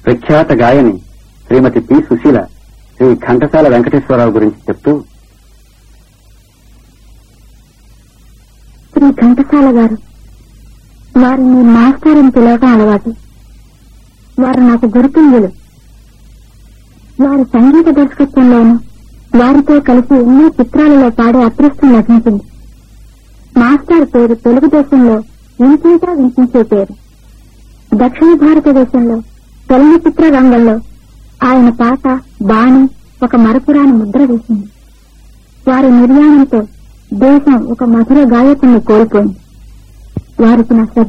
ప్రఖ్యాత గాయని శ్రీమతి పి సుశీల శ్రీ ఘంటసాల వెంకటేశ్వరరావు గురించి చెప్తూ శ్రీ ఘంటసాల గారు వారిని మాస్టర్ అని పిలవటం అలవాటు వారు నాకు గురుతుంగులు వారి సంగీత దర్శకత్వంలోనూ వారితో కలిసి ఎన్నో చిత్రాలలో పాడే అదృష్టం లభించింది మాస్టర్ పేరు తెలుగుదేశంలో వినిపించా వినిపించే పేరు దక్షిణ భారతదేశంలో చలనచిత్ర రంగంలో ఆయన పాట బాణి ఒక మరపురాని ముద్ర వేసింది వారి నిర్యాణంతో దేశం ఒక మధుర గాయకుని కోల్పోయింది వారికి నా శ్రద్ధ